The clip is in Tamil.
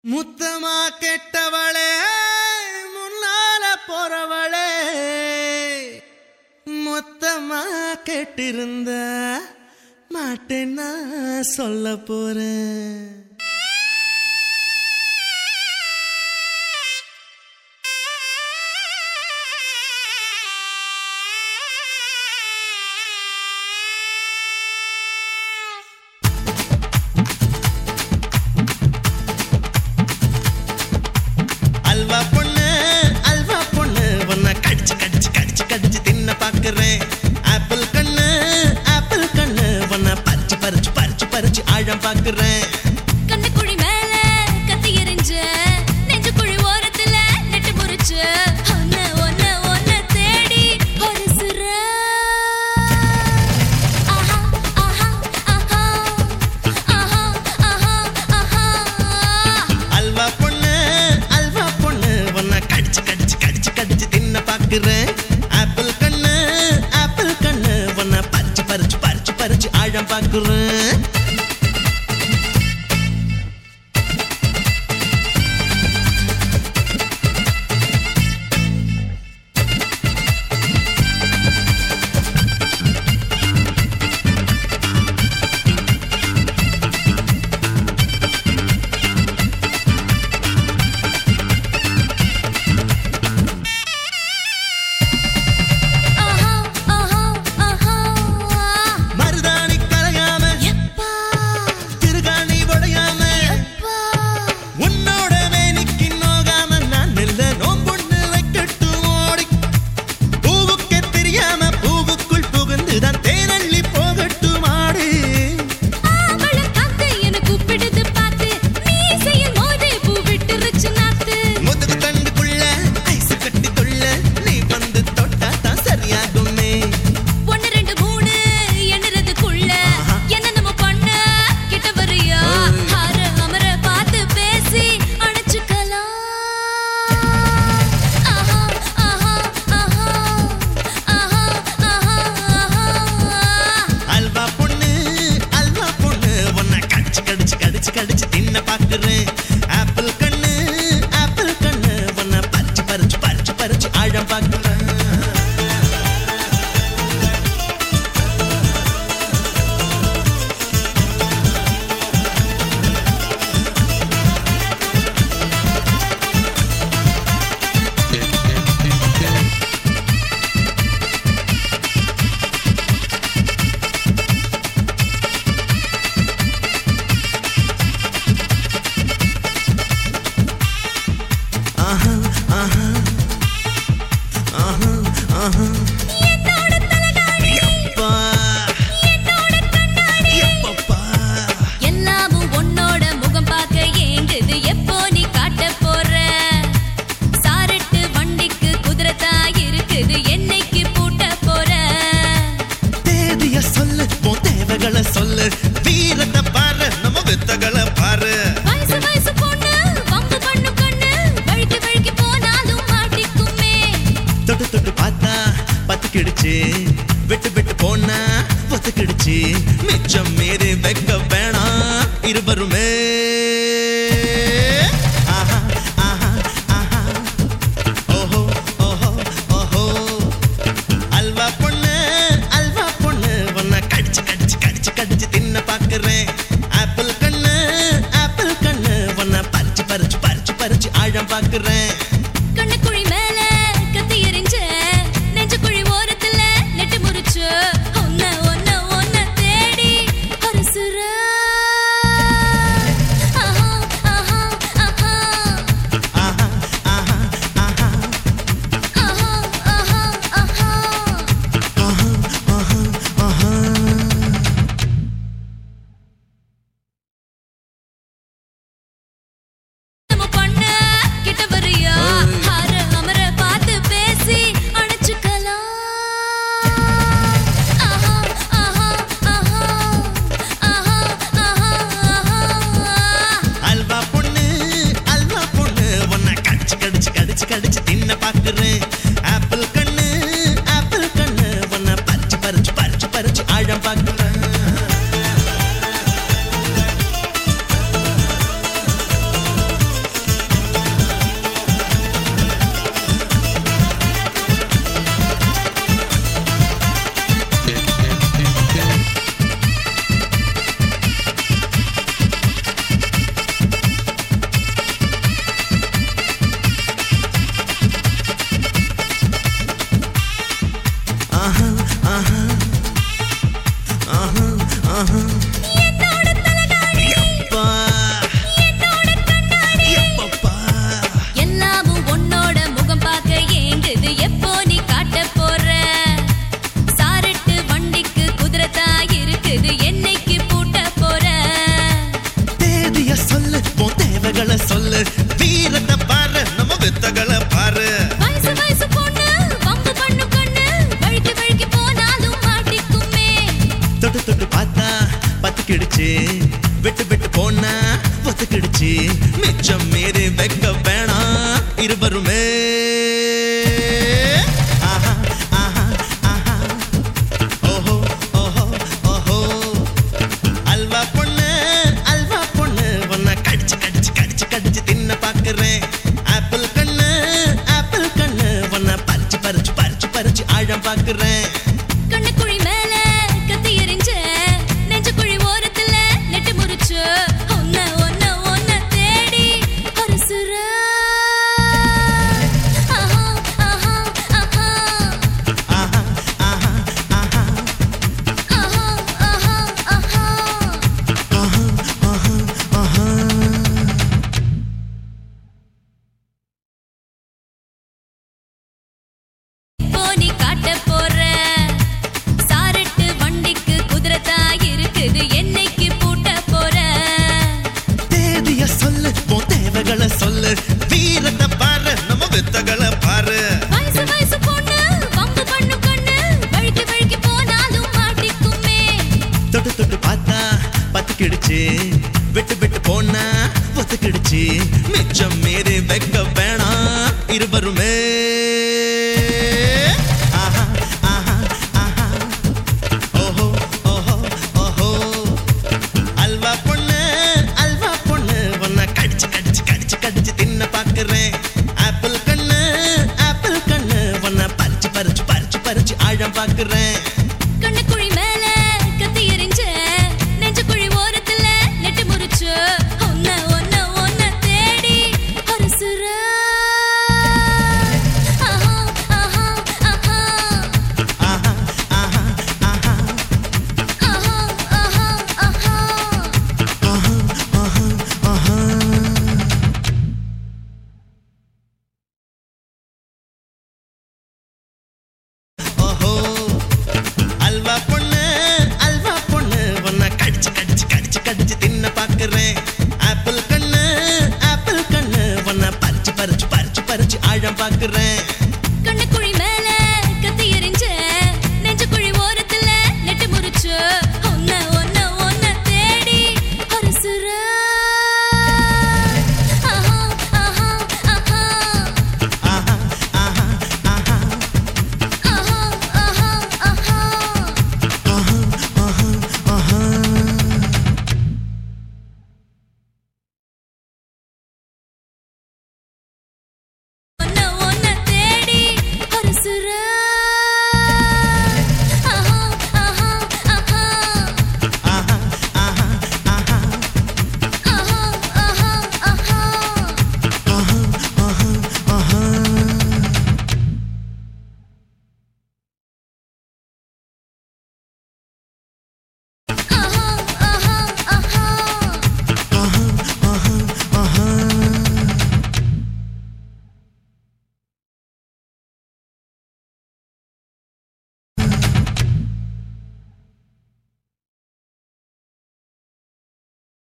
முத்தமா கெட்டவளே முன்னால போறவளே மொத்தமா கெட்டிருந்த மாட்டேன்னா சொல்ல போறேன் அல்வா பொண்ணு அல்வா பொண்ணு உன்னை கடிச்சு கடிச்சு கடிச்சு கடிச்சு தின்ன பாக்குறேன் ஆப்பிள் கண்ணு ஆப்பிள் கண்ணு உன்னை பறிச்சு பறிச்சு பறிச்சு பறிச்சு ஆழம் பாக்குறேன் கண்ணுக்குழி மேல கத்தி எறிஞ்ச நெஞ்சுக்குழி ஓரத்துல நெட்டு முறிச்ச ஒன்ன ஒன்ன ஒன்ன தேடி ஒரு சிற ஆஹா ஆஹா ஆஹா ஆஹா ஆஹா ஆஹா அல்வா பொண்ணு அல்வா பொண்ணு உன்னை கடிச்சு கடிச்சு கடிச்சு கடிச்சு தின்ன பாக்குறேன் ஆப்பிள் கண்ணு ஆப்பிள் கண்ணு உன்னை பறிச்சு பறிச்சு பறிச்சு பறிச்சு ஆழம் பாக்குறேன் ஆஹா ஆஹா ஆஹா மருதாணி கலையாம எப்பா திருகாணி உடையாம எப்பா உன்னோட வேணிக்கு நோகாம நான் மெல்ல நோம்பொண்ணு வைக்கட்டும் ஓடி பூவுக்கே தெரியாம பூவுக்குள் புகுந்துதான் தேனள்ளி போகட்டும் ஆடு ஆவள காத்து என கூப்பிடுது பாத்து மீசையில் மோதி பூ விட்டுருச்சு நாத்து முதுகு தண்டுக்குள்ள ஐஸ் கட்டி கொள்ள நீ வந்து தொட்டா தான் சரியாகுமே ஒன்னு ரெண்டு மூணு எண்ணுறதுக்குள்ள என்ன நம்ம பண்ண கிட்ட வரியா ஹார அமர பார்த்து பேசி அணைச்சுக்கலாம் ஆஹா ஆஹா ஆஹா ஆஹா ஆஹா ஆஹா அல்வா பொண்ணு அல்வா பொண்ணு உன்னை கடிச்சு கடிச்சு கடிச்சு கடிச்சு தின்ன பாக்குறேன் ஆப்பிள் கண்ணு ஆப்பிள் கண்ணு உன்னை பறிச்சு பறிச்சு பறிச்சு பறிச்சு ஆழம் பாக்குறேன் ஆஹா ஆஹா ஆஹா ஆஹா என்னோட தலகாணி எப்பா எப்பப்பா எல்லாமும் உன்னோட முகம் பார்க்க ஏங்குது எப்போ நீ காட்ட போற சாரட்டு வண்டிக்கு குதிரைத்தா இருக்குது என்னைக்கு பூட்ட போற தேதிய சொல்லு உன் தேவைகளை சொல்லு வீரத்தை பாரு நம்ம வித்தகளை பாரு வயசு வயசு பொண்ணு வம்பு பண்ணு கண்ணு வழுக்கி வழுக்கி போனாலும் மாட்டிக்குமே தொட்டு தொட்டு பார்த்தா பத்து கிடுச்சு விட்டு விட்டு போனா பத்து கிடுச்சு மிச்சம் மீறி வைக்க வேணாம் இருவருமே ஆஹா ஆஹா ஆஹா ஓஹோ ஓஹோ ஓஹோ அல்வா பொண்ணு அல்வா பொண்ணு உன்னை கடிச்சு கடிச்சு கடிச்சு கடிச்சு தின்ன பாக்குறேன் ஆப்பிள் கண்ணு ஆப்பிள் கண்ணு உன்னை பறிச்சு பறிச்சு பறிச்சு பறிச்சு ஆழம் பாக்குறேன் கண்ணுக்குழி மேல கத்தி எறிஞ்ச நெஞ்சுக்குழி ஓரத்துல நெட்டு முறிச்சு ஒன்ன ஒன்ன ஒன்ன தேடி ஒரு சிற ஆஹா ஆஹா ஆஹா ஆஹா ஆஹா ஆஹா ஆஹா ஆஹா ஆஹா ஆஹா ஆஹா ஆஹா நம்ம பண்ண கிட்ட வரியா பார்த்துடுச்சு மிச்சம் மீறி வைக்க வேணாம் இருவருமே ஆஹா ஆஹா ஆஹா ஓஹோ ஓஹோ ஓஹோ அல்வா பொண்ணு அல்வா பொண்ணு உன்னை கடிச்சு கடிச்சு கடிச்சு கடிச்சு தின்ன பாக்குறேன் ஆப்பிள் கண்ணு ஆப்பிள் கண்ணு உன்னை பறிச்சு பறிச்சு பறிச்சு பறிச்சு ஆழம் பாக்குறேன் கண்ணுக்குழி மேல கத்தி எறிஞ்ச நெஞ்சுக்குழி ஓரத்துல நெட்டு முறிச்சு ஒன்ன ஒன்ன ஒன்ன தேடி ஒரு சுறா ஆஹா ஆஹா ஆஹா ஆஹா ஆஹா ஆஹா ஆஹா ஆஹா ஆஹா ஆஹா ஆஹா ஆஹா ஓஹோ அல்வா பொண்ணு அல்வா பொண்ணு உன்னை கடிச்சு கடிச்சு கடிச்சு கடிச்சு தின்ன பாக்குறேன் ஆப்பிள் கண்ணு ஆப்பிள் கண்ணு உன்னை பறிச்சு பறிச்சு பறிச்சு பறிச்சு ஆழம் பாக்குறேன்